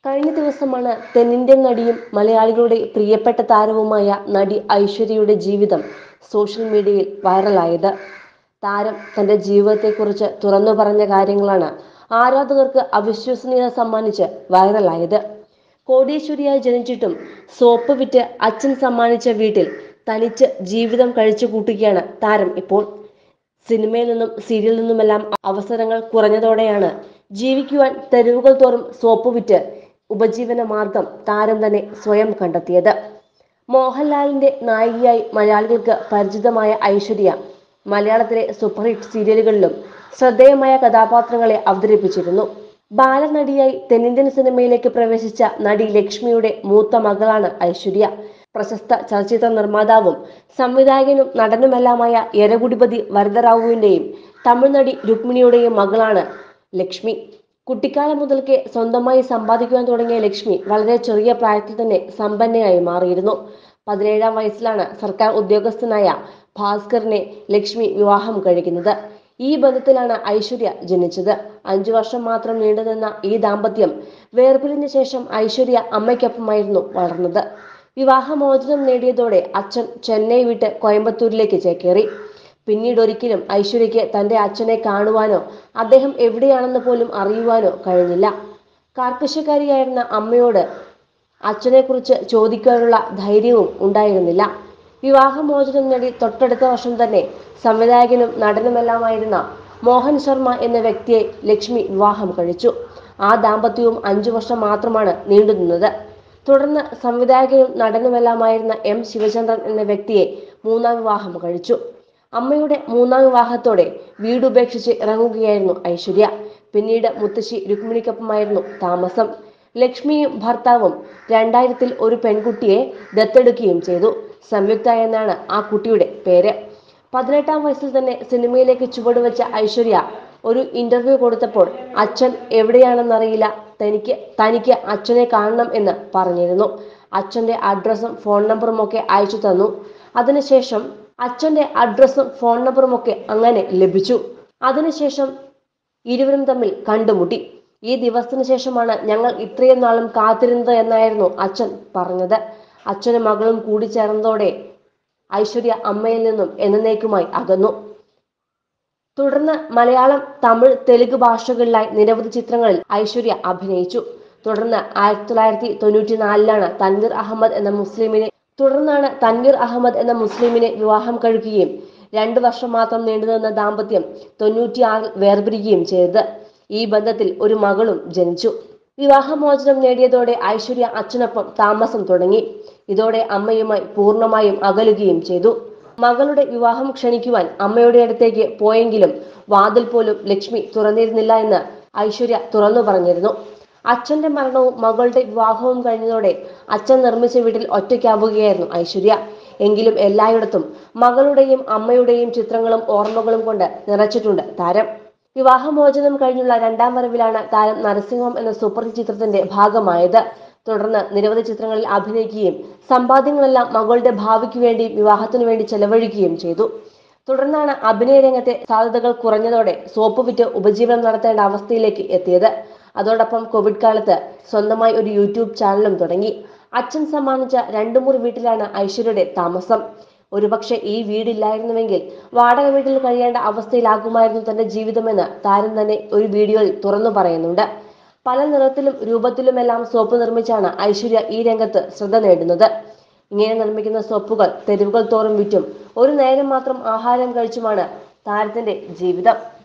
കഴിഞ്ഞ ദിവസമാണ് തെന്നിന്ത്യൻ നടിയും മലയാളികളുടെ പ്രിയപ്പെട്ട താരവുമായ നടി ഐശ്വര്യയുടെ ജീവിതം സോഷ്യൽ മീഡിയയിൽ വൈറലായത് താരം തന്റെ ജീവിതത്തെക്കുറിച്ച് തുറന്നു പറഞ്ഞ കാര്യങ്ങളാണ് ആരാധകർക്ക് അവിശ്വസനീയത സമ്മാനിച്ച് വൈറലായത് കോടീശ്വരിയായി ജനിച്ചിട്ടും സോപ്പ് വിറ്റ് അച്ഛൻ സമ്മാനിച്ച വീട്ടിൽ തനിച്ച് ജീവിതം കഴിച്ചു കൂട്ടുകയാണ് താരം ഇപ്പോൾ സിനിമയിൽ നിന്നും സീരിയലിൽ നിന്നുമെല്ലാം അവസരങ്ങൾ കുറഞ്ഞതോടെയാണ് ജീവിക്കുവാൻ തെരുവുകൾ തോറും സോപ്പ് വിറ്റ് ഉപജീവന മാർഗം താരം തന്നെ സ്വയം കണ്ടെത്തിയത് മോഹൻലാലിന്റെ നായികയായി മലയാളികൾക്ക് പരിചിതമായ ഐശ്വര്യ മലയാളത്തിലെ സൂപ്പർ ഹിറ്റ് സീരിയലുകളിലും ശ്രദ്ധേയമായ കഥാപാത്രങ്ങളെ അവതരിപ്പിച്ചിരുന്നു ബാലനടിയായി തെന്നിന്ത്യൻ സിനിമയിലേക്ക് പ്രവേശിച്ച നടി ലക്ഷ്മിയുടെ മൂത്ത മകളാണ് ഐശ്വര്യ പ്രശസ്ത ചലച്ചിത്ര നിർമ്മാതാവും സംവിധായകനും നടനുമെല്ലാമായ എരകുടിപതി വരദറാവുവിന്റെയും തമിഴ്നടി രുക്മിണിയുടെയും മകളാണ് ലക്ഷ്മി കുട്ടിക്കാലം മുതൽക്കേ സ്വന്തമായി സമ്പാദിക്കുവാൻ തുടങ്ങിയ ലക്ഷ്മി വളരെ ചെറിയ പ്രായത്തിൽ തന്നെ സമ്പന്നയായി മാറിയിരുന്നു പതിനേഴാം വയസ്സിലാണ് സർക്കാർ ഉദ്യോഗസ്ഥനായ ഭാസ്കറിനെ ലക്ഷ്മി വിവാഹം കഴിക്കുന്നത് ഈ ബന്ധത്തിലാണ് ഐശ്വര്യ ജനിച്ചത് അഞ്ചു വർഷം മാത്രം നീണ്ടുനിന്ന ഈ ദാമ്പത്യം വേർപിരിഞ്ഞ ശേഷം ഐശ്വര്യ അമ്മയ്ക്കൊപ്പമായിരുന്നു വളർന്നത് വിവാഹമോചനം നേടിയതോടെ അച്ഛൻ ചെന്നൈ വിട്ട് കോയമ്പത്തൂരിലേക്ക് ചേക്കേറി പിന്നീട് ഒരിക്കലും ഐശ്വര്യയ്ക്ക് തന്റെ അച്ഛനെ കാണുവാനോ അദ്ദേഹം എവിടെയാണെന്ന് പോലും അറിയുവാനോ കഴിഞ്ഞില്ല കാർക്കശക്കാരിയായിരുന്ന അമ്മയോട് അച്ഛനെക്കുറിച്ച് ചോദിക്കാനുള്ള ധൈര്യവും ഉണ്ടായിരുന്നില്ല വിവാഹമോചനം നേടി തൊട്ടടുത്ത വർഷം തന്നെ സംവിധായകനും നടനുമെല്ലാമായിരുന്ന മോഹൻ ശർമ്മ എന്ന വ്യക്തിയെ ലക്ഷ്മി വിവാഹം കഴിച്ചു ആ ദാമ്പത്യവും അഞ്ചു വർഷം മാത്രമാണ് നീണ്ടുനിന്നത് തുടർന്ന് സംവിധായകനും നടനുമെല്ലാമായിരുന്ന എം ശിവചന്ദ്രൻ എന്ന വ്യക്തിയെ മൂന്നാം വിവാഹം കഴിച്ചു അമ്മയുടെ മൂന്നാം വിവാഹത്തോടെ വീടുപേക്ഷിച്ച് ഇറങ്ങുകയായിരുന്നു ഐശ്വര്യ പിന്നീട് മുത്തശ്ശി രുക്മിണിക്കൊപ്പമായിരുന്നു താമസം ലക്ഷ്മിയും ഭർത്താവും രണ്ടായിരത്തിൽ ഒരു പെൺകുട്ടിയെ ദത്തെടുക്കുകയും ചെയ്തു സംയുക്ത എന്നാണ് ആ കുട്ടിയുടെ പേര് പതിനെട്ടാം വയസ്സിൽ തന്നെ സിനിമയിലേക്ക് ചുവടുവെച്ച ഐശ്വര്യ ഒരു ഇന്റർവ്യൂ കൊടുത്തപ്പോൾ അച്ഛൻ എവിടെയാണെന്നറിയില്ല തനിക്ക് തനിക്ക് അച്ഛനെ കാണണം എന്ന് പറഞ്ഞിരുന്നു അച്ഛന്റെ അഡ്രസ്സും ഫോൺ നമ്പറും ഒക്കെ അയച്ചു തന്നു അതിനുശേഷം അച്ഛന്റെ അഡ്രസ്സും ഫോൺ നമ്പറും ഒക്കെ അങ്ങനെ ലഭിച്ചു അതിനുശേഷം ഇരുവരും തമ്മിൽ കണ്ടുമുട്ടി ഈ ദിവസത്തിന് ശേഷമാണ് ഞങ്ങൾ ഇത്രയും നാളും കാത്തിരുന്നത് എന്നായിരുന്നു അച്ഛൻ പറഞ്ഞത് അച്ഛനും മകളും കൂടി ചേർന്നതോടെ ഐശ്വര്യ അമ്മയിൽ നിന്നും എന്നേക്കുമായി അകന്നു തുടർന്ന് മലയാളം തമിഴ് തെലുങ്ക് ഭാഷകളിലായി നിരവധി ചിത്രങ്ങളിൽ ഐശ്വര്യ അഭിനയിച്ചു തുടർന്ന് ആയിരത്തി തൊള്ളായിരത്തി തൊണ്ണൂറ്റി നാലിലാണ് തൻവീർ അഹമ്മദ് എന്ന മുസ്ലിമിനെ തുടർന്നാണ് തൻവീർ അഹമ്മദ് എന്ന മുസ്ലിമിനെ വിവാഹം കഴിക്കുകയും രണ്ടു വർഷം മാത്രം നീണ്ടുനിന്ന ദാമ്പത്യം തൊണ്ണൂറ്റിയാറിൽ വേർപിരിക്കുകയും ചെയ്തത് ഈ ബന്ധത്തിൽ ഒരു മകളും ജനിച്ചു വിവാഹമോചനം നേടിയതോടെ ഐശ്വര്യ അച്ഛനൊപ്പം താമസം തുടങ്ങി ഇതോടെ അമ്മയുമായി പൂർണ്ണമായും അകലുകയും ചെയ്തു മകളുടെ വിവാഹം ക്ഷണിക്കുവാൻ അമ്മയുടെ അടുത്തേക്ക് പോയെങ്കിലും വാതിൽ പോലും ലക്ഷ്മി തുറന്നിരുന്നില്ല എന്ന് ഐശ്വര്യ തുറന്നു പറഞ്ഞിരുന്നു അച്ഛന്റെ മരണവും മകളുടെ വിവാഹവും കഴിഞ്ഞതോടെ അച്ഛൻ നിർമ്മിച്ച വീട്ടിൽ ഒറ്റയ്ക്കാവുകയായിരുന്നു ഐശ്വര്യ എങ്കിലും എല്ലായിടത്തും മകളുടെയും അമ്മയുടെയും ചിത്രങ്ങളും ഓർമ്മകളും കൊണ്ട് നിറച്ചിട്ടുണ്ട് താരം വിവാഹമോചനം കഴിഞ്ഞുള്ള രണ്ടാം വരവിലാണ് താരം നരസിംഹം എന്ന സൂപ്പർ ഹിറ്റ് ചിത്രത്തിന്റെ ഭാഗമായത് തുടർന്ന് നിരവധി ചിത്രങ്ങളിൽ അഭിനയിക്കുകയും സമ്പാദ്യങ്ങളെല്ലാം മകളുടെ ഭാവിക്ക് വേണ്ടി വിവാഹത്തിനു വേണ്ടി ചെലവഴിക്കുകയും ചെയ്തു തുടർന്നാണ് അഭിനയ രംഗത്തെ സാധ്യതകൾ കുറഞ്ഞതോടെ സോപ്പ് വിറ്റ് ഉപജീവനം നടത്തേണ്ട അവസ്ഥയിലേക്ക് എത്തിയത് അതോടൊപ്പം കോവിഡ് കാലത്ത് സ്വന്തമായി ഒരു യൂട്യൂബ് ചാനലും തുടങ്ങി അച്ഛൻ സമ്മാനിച്ച രണ്ടു മുറി വീട്ടിലാണ് ഐശ്വര്യയുടെ താമസം ഒരുപക്ഷെ ഈ വീടില്ലായിരുന്നുവെങ്കിൽ വാടക വീട്ടിൽ കഴിയേണ്ട അവസ്ഥയിലാകുമായിരുന്നു തന്റെ ജീവിതമെന്ന് താരം തന്നെ ഒരു വീഡിയോയിൽ തുറന്നു പറയുന്നുണ്ട് പല നിറത്തിലും രൂപത്തിലുമെല്ലാം സോപ്പ് നിർമ്മിച്ചാണ് ഐശ്വര്യ ഈ രംഗത്ത് ശ്രദ്ധ നേടുന്നത് ഇങ്ങനെ നിർമ്മിക്കുന്ന സോപ്പുകൾ തെരുവുകൾ തോറും വിറ്റും ഒരു നേരം മാത്രം ആഹാരം കഴിച്ചുമാണ് താരത്തിന്റെ ജീവിതം